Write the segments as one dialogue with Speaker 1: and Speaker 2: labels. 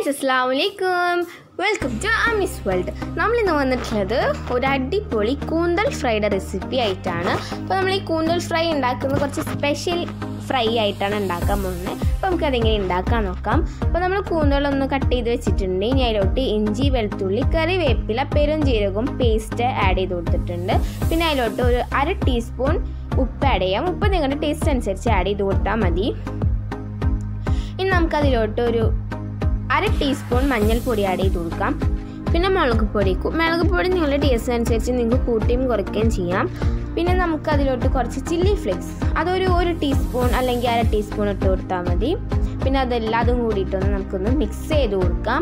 Speaker 1: guys അസ്സാം വലൈക്കും welcome to അമിസ് world നമ്മളിന്ന് വന്നിട്ടുള്ളത് ഒരു അടിപൊളി കൂന്തൽ ഫ്രൈയുടെ റെസിപ്പി ആയിട്ടാണ് അപ്പോൾ നമ്മൾ ഈ കൂന്തൽ ഫ്രൈ ഉണ്ടാക്കുന്നത് കുറച്ച് സ്പെഷ്യൽ ഫ്രൈ ആയിട്ടാണ് ഉണ്ടാക്കാൻ പോകുന്നത് അപ്പോൾ നമുക്ക് അതെങ്ങനെ ഉണ്ടാക്കാൻ നോക്കാം അപ്പോൾ നമ്മൾ കൂന്തലൊന്ന് കട്ട് ചെയ്ത് വെച്ചിട്ടുണ്ട് ഇനി അതിലോട്ട് ഇഞ്ചി വെളുത്തുള്ളി കറിവേപ്പില പെരുംജീരകവും പേസ്റ്റ് ആഡ് ചെയ്ത് കൊടുത്തിട്ടുണ്ട് പിന്നെ അതിലോട്ട് ഒരു അര ടീസ്പൂൺ ഉപ്പ് ആഡ് ചെയ്യാം ഉപ്പ് നിങ്ങളുടെ ടേസ്റ്റ് അനുസരിച്ച് ആഡ് ചെയ്ത് കൊടുത്താൽ മതി ഇനി നമുക്കതിലോട്ട് ഒരു അര ടീസ്പൂൺ മഞ്ഞൾപ്പൊടി ആഡ് ചെയ്ത് കൊടുക്കാം പിന്നെ മുളക് പൊടി മുളക് പൊടി നിങ്ങളുടെ ടേസ്റ്റ് അനുസരിച്ച് നിങ്ങൾക്ക് കൂട്ടിയും കുറയ്ക്കുകയും ചെയ്യാം പിന്നെ നമുക്ക് അതിലോട്ട് കുറച്ച് ചില്ലി ഫ്ലേക്സ് അതൊരു ഒരു ടീസ്പൂൺ അല്ലെങ്കിൽ അര ടീസ്പൂൺ ഇട്ട് കൊടുത്താൽ മതി പിന്നെ അതെല്ലാതും കൂടിയിട്ടൊന്ന് നമുക്കൊന്ന് മിക്സ് ചെയ്ത് കൊടുക്കാം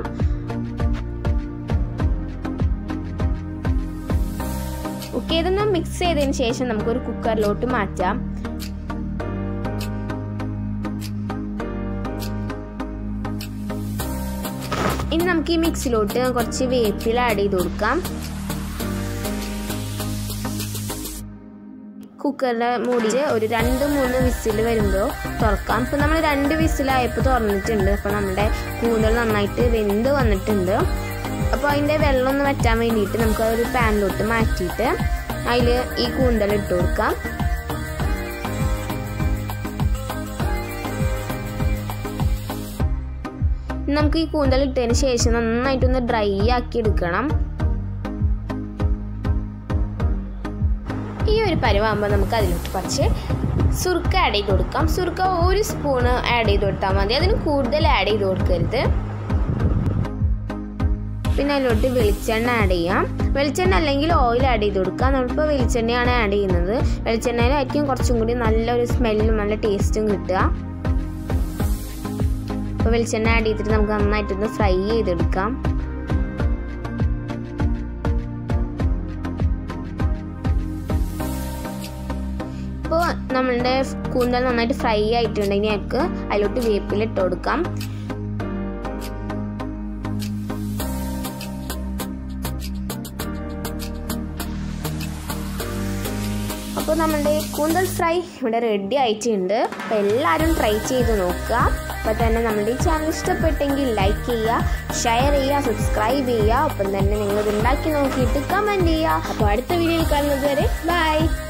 Speaker 1: ഓക്കെ ഇതൊന്ന് മിക്സ് ചെയ്തതിന് ശേഷം നമുക്കൊരു കുക്കറിലോട്ട് മാറ്റാം ഇനി നമുക്ക് ഈ മിക്സിലോട്ട് കുറച്ച് വേപ്പില ആഡ് ചെയ്ത് കൊടുക്കാം കുക്കറിൻ്റെ മൂടിയിൽ ഒരു രണ്ട് മൂന്ന് വിസിൽ വരുമ്പോൾ തുറക്കാം ഇപ്പം നമ്മൾ രണ്ട് വിസിലായപ്പോൾ തുറന്നിട്ടുണ്ട് അപ്പോൾ നമ്മുടെ കൂന്തൽ നന്നായിട്ട് വെന്ത് വന്നിട്ടുണ്ട് അപ്പോൾ അതിൻ്റെ വെള്ളം ഒന്ന് വറ്റാൻ വേണ്ടിയിട്ട് നമുക്ക് ഒരു പാനിലോട്ട് മാറ്റിയിട്ട് അതിൽ ഈ കൂന്തൽ ഇട്ട് കൊടുക്കാം നമുക്ക് ഈ കൂന്തൽ ഇട്ടതിന് ശേഷം നന്നായിട്ടൊന്ന് ഡ്രൈ ആക്കി എടുക്കണം ഈ ഒരു പരുവാകുമ്പോൾ നമുക്ക് അതിലോട്ട് കുറച്ച് സുർക്ക ആഡ് ചെയ്ത് കൊടുക്കാം സുർക്ക ഒരു സ്പൂണ് ആഡ് ചെയ്ത് കൊടുത്താൽ മതി അതിന് കൂടുതൽ ആഡ് ചെയ്ത് കൊടുക്കരുത് പിന്നെ അതിലോട്ട് വെളിച്ചെണ്ണ ആഡ് ചെയ്യാം വെളിച്ചെണ്ണ അല്ലെങ്കിൽ ഓയിൽ ആഡ് ചെയ്ത് കൊടുക്കാം നമ്മളിപ്പോൾ വെളിച്ചെണ്ണയാണ് ആഡ് ചെയ്യുന്നത് വെളിച്ചെണ്ണയിലായിരിക്കും കുറച്ചും കൂടി നല്ലൊരു സ്മെല്ലും നല്ല ടേസ്റ്റും കിട്ടുക അപ്പോൾ വെളിച്ചെണ്ണ ആഡ് ചെയ്തിട്ട് നമുക്ക് നന്നായിട്ടൊന്ന് ഫ്രൈ ചെയ്തെടുക്കാം ഇപ്പോൾ നമ്മളുടെ കൂന്തൽ നന്നായിട്ട് ഫ്രൈ ആയിട്ടുണ്ടെങ്കിൽ നമുക്ക് അതിലോട്ട് വേപ്പില ഇട്ട് കൊടുക്കാം അപ്പോൾ നമ്മളുടെ കൂന്തൽ ഫ്രൈ ഇവിടെ റെഡി ആയിട്ടുണ്ട് അപ്പോൾ എല്ലാവരും ട്രൈ ചെയ്ത് നോക്കുക അപ്പോൾ തന്നെ നമ്മുടെ ഈ ചാനൽ ഇഷ്ടപ്പെട്ടെങ്കിൽ ലൈക്ക് ചെയ്യുക ഷെയർ ചെയ്യുക സബ്സ്ക്രൈബ് ചെയ്യുക ഒപ്പം തന്നെ നിങ്ങൾ ഇത് ഉണ്ടാക്കി നോക്കിയിട്ട് കമൻറ്റ് ചെയ്യുക അപ്പോൾ അടുത്ത വീഡിയോയിൽ കാണുന്നത് വരെ ബൈ